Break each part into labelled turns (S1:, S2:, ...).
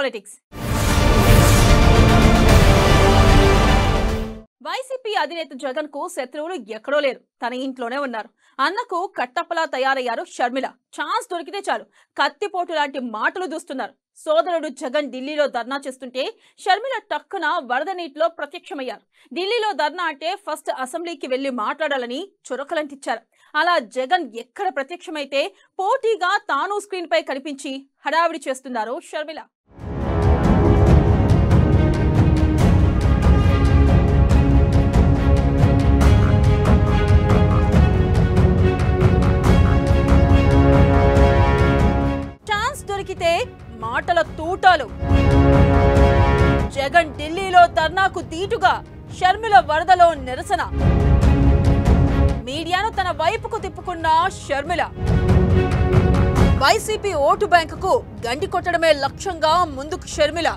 S1: politics YCP అధినేత జగన్ కు శత్రువులు ఎక్కడో లేరు తన ఇంట్లోనే ఉన్నారు అన్నకు కట్టప్పలా తయారయ్యారు షర్మిల ఛాన్స్ దొరికితే చాలు కత్తిపోటు లాంటి మాటలు దూస్తున్నారు సోదరుడు జగన్ ఢిల్లీలో ధర్నా చేస్తుంటే షర్మిల టక్కున వరద నీటిలో ప్రత్యక్షమయ్యారు ఢిల్లీలో ధర్నా అంటే ఫస్ట్ అసెంబ్లీకి వెళ్లి మాట్లాడాలని చురకలంటిచ్చారు అలా జగన్ ఎక్కడ ప్రత్యక్షమైతే పోటీగా తాను స్క్రీన్ పై కనిపించి హడావిడి చేస్తున్నారు షర్మిల ఛాన్స్ దొరికితే మాటల తూటాలు జగన్ ఢిల్లీలో ధర్నాకు దీటుగా షర్మిల వరదలో నిరసన మీడియాను తన వైపుకు తిప్పుకున్న షర్మిల వైసీపీ ఓటు బ్యాంకుకు గండి కొట్టడమే లక్ష్యంగా ముందుకు షర్మిల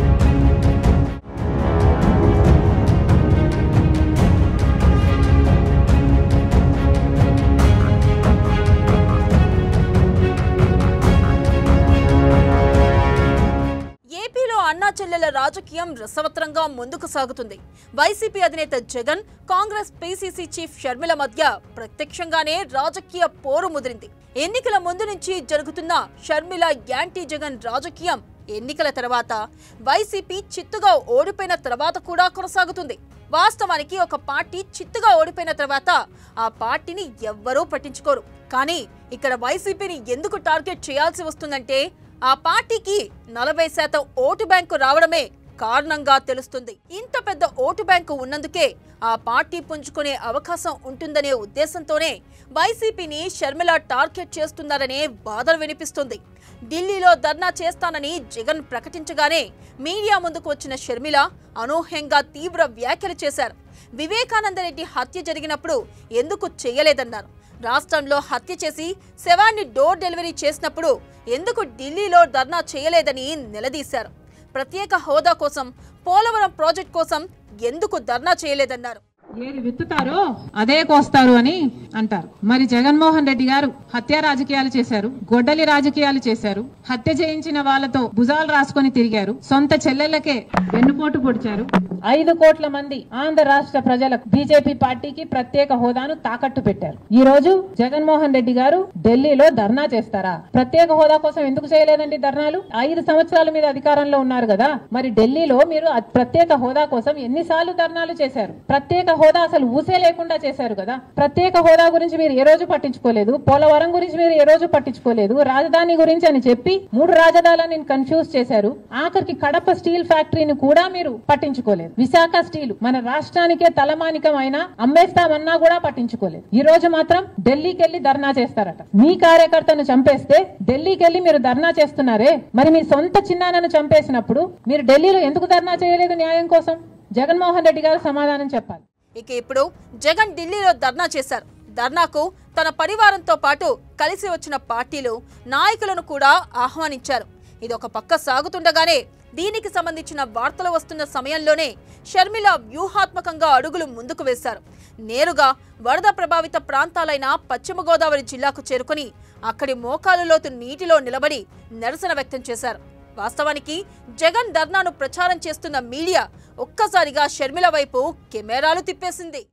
S1: ఏపీలో అన్నా చెల్లెల రాజకీయం రసవత్రంగా ముందుకు సాగుతుంది వైసీపీ అధినేత జగన్ కాంగ్రెస్ పీసీసీ చీఫ్ షర్మిల మధ్య ప్రత్యక్షంగానే రాజకీయ పోరు ముదిరింది ఎన్నికల ముందు నుంచి జరుగుతున్న షర్మిల యాంటీ జగన్ రాజకీయం ఎన్నికల తర్వాత వైసీపీ చిత్తుగా ఓడిపోయిన తర్వాత కూడా కొనసాగుతుంది వాస్తవానికి ఒక పార్టీ చిత్తుగా ఓడిపోయిన తర్వాత ఆ పార్టీని ఎవ్వరూ పట్టించుకోరు కానీ ఇక్కడ వైసీపీని ఎందుకు టార్గెట్ చేయాల్సి వస్తుందంటే ఆ పార్టీకి నలభై శాతం ఓటు బ్యాంకు రావడమే కారణంగా తెలుస్తుంది ఇంత పెద్ద ఓటు బ్యాంకు ఉన్నందుకే ఆ పార్టీ పుంజుకునే అవకాశం ఉంటుందనే ఉద్దేశంతోనే వైసీపీని షర్మిల టార్గెట్ చేస్తున్నారనే వాదన వినిపిస్తుంది ఢిల్లీలో ధర్నా చేస్తానని జగన్ ప్రకటించగానే మీడియా ముందుకు వచ్చిన షర్మిల అనూహ్యంగా తీవ్ర వ్యాఖ్యలు చేశారు వివేకానందరెడ్డి హత్య జరిగినప్పుడు ఎందుకు చేయలేదన్నారు రాష్ట్రంలో హత్య చేసి శవాన్ని డోర్ డెలివరీ చేసినప్పుడు ఎందుకు ఢిల్లీలో ధర్నా చేయలేదని నిలదీశారు ప్రత్యేక హోదా కోసం పోలవరం ప్రాజెక్ట్ కోసం ఎందుకు ధర్నా చేయలేదన్నారు
S2: ఏది విత్తుతారో అదే కోస్తారు అని అంటారు మరి జగన్మోహన్ రెడ్డి గారు హత్య రాజకీయాలు చేశారు గొడ్డలి రాజకీయాలు చేశారు హత్య చేయించిన వాళ్ళతో భుజాలు రాసుకొని తిరిగారు సొంత చెల్లెళ్ళకే వెన్నుపోటు పొడిచారు ఐదు కోట్ల మంది ఆంధ్ర రాష్ట్ర ప్రజలకు బీజేపీ పార్టీకి ప్రత్యేక హోదాను తాకట్టు పెట్టారు ఈ రోజు జగన్మోహన్ రెడ్డి గారు ఢిల్లీలో ధర్నా చేస్తారా ప్రత్యేక హోదా కోసం ఎందుకు చేయలేదండి ధర్నాలు ఐదు సంవత్సరాల మీద అధికారంలో ఉన్నారు కదా మరి ఢిల్లీలో మీరు అ- ప్రత్యేక హోదా కోసం ఎన్నిసార్లు ధర్నాలు చేశారు ప్రత్యేక హోదా అసలు ఊసే లేకుండా చేశారు కదా ప్రత్యేక హోదా గురించి మీరు ఏ రోజు పట్టించుకోలేదు పోలవరం గురించి మీరు ఏ రోజు పట్టించుకోలేదు రాజధాని గురించి అని చెప్పి మూడు రాజధానులను కన్ఫ్యూజ్ చేశారు ఆఖరికి కడప స్టీల్ ఫ్యాక్టరీని కూడా మీరు పట్టించుకోలేదు విశాఖ స్టీల్ మన రాష్ట్రానికే తలమానికం అయినా అమ్మేస్తామన్నా కూడా పట్టించుకోలేదు ఈ రోజు మాత్రం ఢిల్లీకి వెళ్లి ధర్నా చేస్తారట మీ కార్యకర్తను చంపేస్తే ఢిల్లీకి వెళ్లి మీరు ధర్నా చేస్తున్నారే మరి మీ సొంత చిన్నాన్నను చంపేసినప్పుడు మీరు ఢిల్లీలో ఎందుకు ధర్నా చేయలేదు న్యాయం కోసం జగన్మోహన్ రెడ్డి గారు సమాధానం చెప్పాలి
S1: ఇక ఇప్పుడు జగన్ ఢిల్లీలో ధర్నా చేశారు ధర్నాకు తన పరివారంతో పాటు కలిసి వచ్చిన పార్టీలు నాయకులను కూడా ఆహ్వానించారు ఇది ఒక పక్క సాగుతుండగానే దీనికి సంబంధించిన వార్తలు వస్తున్న సమయంలోనే షర్మిల వ్యూహాత్మకంగా అడుగులు ముందుకు వేశారు నేరుగా వరద ప్రభావిత ప్రాంతాలైన పశ్చిమ గోదావరి జిల్లాకు చేరుకుని అక్కడి మోకాలు లోతు నీటిలో నిలబడి నిరసన వ్యక్తం చేశారు వాస్తవానికి జగన్ ధర్నాను ప్రచారం చేస్తున్న మీడియా ఒక్కసారిగా షర్మిల వైపు కెమెరాలు తిప్పేసింది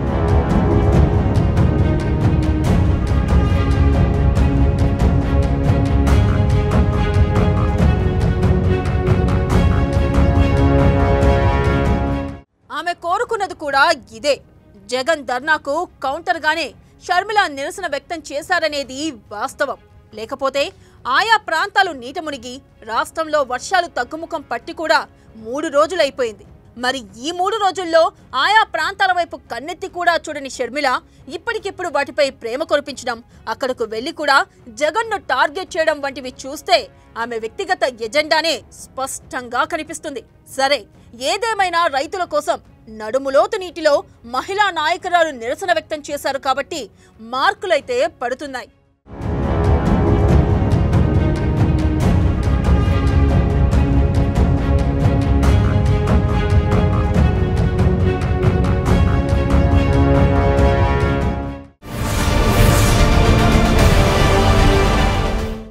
S1: ఆమె కోరుకున్నది కూడా ఇదే జగన్ ధర్నాకు కౌంటర్ గానే షర్మిల నిరసన వ్యక్తం చేశారనేది వాస్తవం లేకపోతే ఆయా ప్రాంతాలు నీట మునిగి రాష్ట్రంలో వర్షాలు తగ్గుముఖం పట్టి కూడా మూడు రోజులైపోయింది మరి ఈ మూడు రోజుల్లో ఆయా ప్రాంతాల వైపు కన్నెత్తి కూడా చూడని షర్మిల ఇప్పటికిప్పుడు వాటిపై ప్రేమ కురిపించడం అక్కడకు వెళ్లి కూడా జగన్ను టార్గెట్ చేయడం వంటివి చూస్తే ఆమె వ్యక్తిగత ఎజెండానే స్పష్టంగా కనిపిస్తుంది సరే ఏదేమైనా రైతుల కోసం నడుములోతు నీటిలో మహిళా నాయకురాలు నిరసన వ్యక్తం చేశారు కాబట్టి మార్కులైతే పడుతున్నాయి